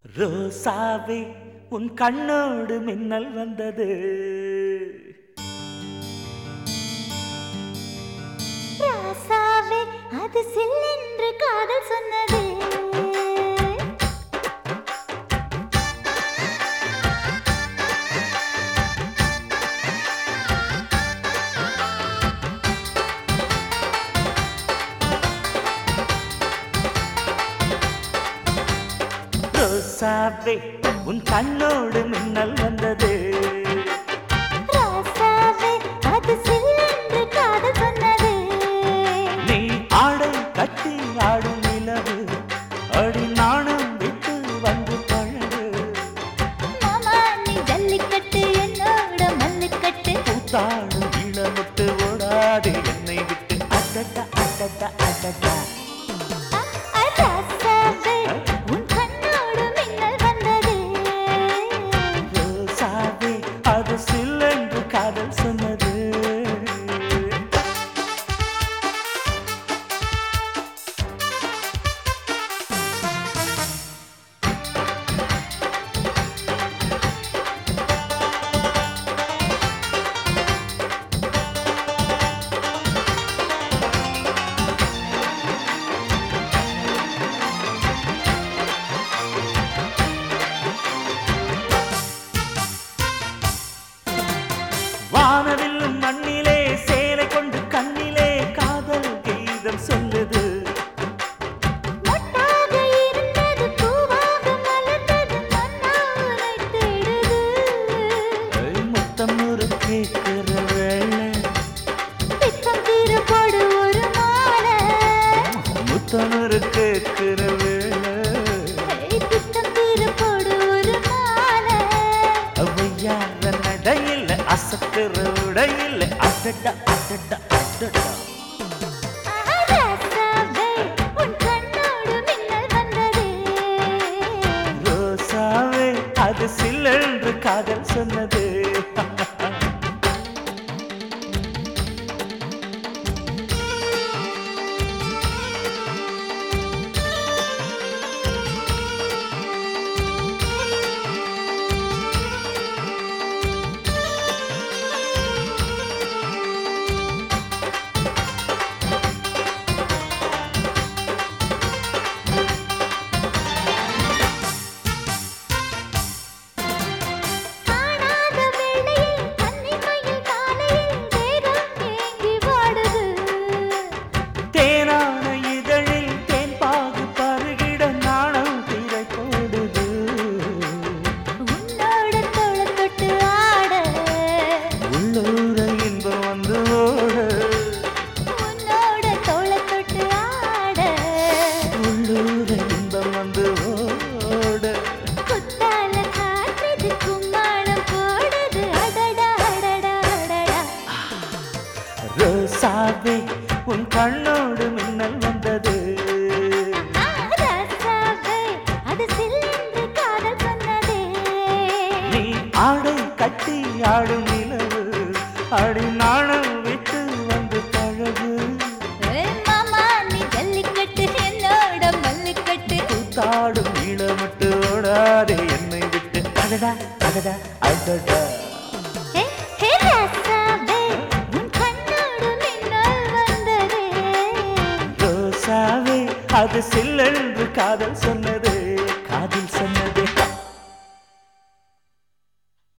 ரோசாவே உன் கண்ணோடு மின்னல் வந்தது ராசாவே அது சில்லென்று காதல் சொன்னது ரோசாவே உன் கண்ணோடு மின்னல் வந்தது ராசாவே அது சில்லென்று காதல் சொன்னது நீ ஆடை கட்டி ஆடும் நிலவு அடி நாணம் விட்டு வந்து பழகு மாமா நீ ஜல்லிக்கட்டு என்னோட மல்லுக்கட்டு கூத்தாடும் இளமுட்டு ஓடாது என்னை விட்டு அடடா அடடா அடடா அ, அ, ராசாவே உன் கண்ணோடு மின்னல் வந்தது ரோசாவே அது சில்லென்று காதல் சொன்னது வானவில்லும் மண்ணிலே சேலை கொண்டு கண்ணிலே காதல் கீதம் சொல்லுது மொட்டாக இருந்தது பூவாக மலர்ந்தது மன்னா உனை தேடுது ஐ, முத்தம் ஒரு கேட்கிற வேளை பித்தம் தீர போடு ஒரு மாலை முத்தம் ஒரு கேட்கிற வேளை ஏய், பித்தம் தீர போடு ஒரு மாலை அவையார நடையில் அசத்துற உடையில் அடடா அடடா அடடா ராசாவே உன் கண்ணோடு மின்னல் வந்தது ரோசாவே அது சில்லென்று காதல் சொன்னது காணாத வேளையில் கன்னிமையில் காலையில் தேகம் ஏங்கி வாடுது தேனான இதழில் தேன் பாகு பருகிட நாணம் திரை போடுது உன்னோட தோள தொட்டு ஆட உள்ளூர இன்பம் வந்து ஓட உன்னோட தோள தொட்டு ஆட உள்ளூர இன்பம் வந்து ஓட குத்தால காற்றுது கும்மாளம் போடுது அடடா அடடா அடடா ரோசாவே உன் கண்ணோடு மின்னல் வந்தது ஆ, ராசாவே, அது சில்லென்று காதல் சொன்னதே நீ ஆடை கட்டி ஆடும் நிலவு அடி நாணம் விட்டு வந்து பழகு ஏய் மாமா நீ ஜல்லிக்கட்டு என்னோட மல்லுக்கட்டு கூத்தாடும் இளமட்டு ஓடாதே என்னை விட்டு அடடா அடடா அடடா ஏ, ஹே ராசாவே, உன் கண்ணோடு மின்னல் வந்ததே ரோசாவே அது சில்லென்று காதல் சொன்னது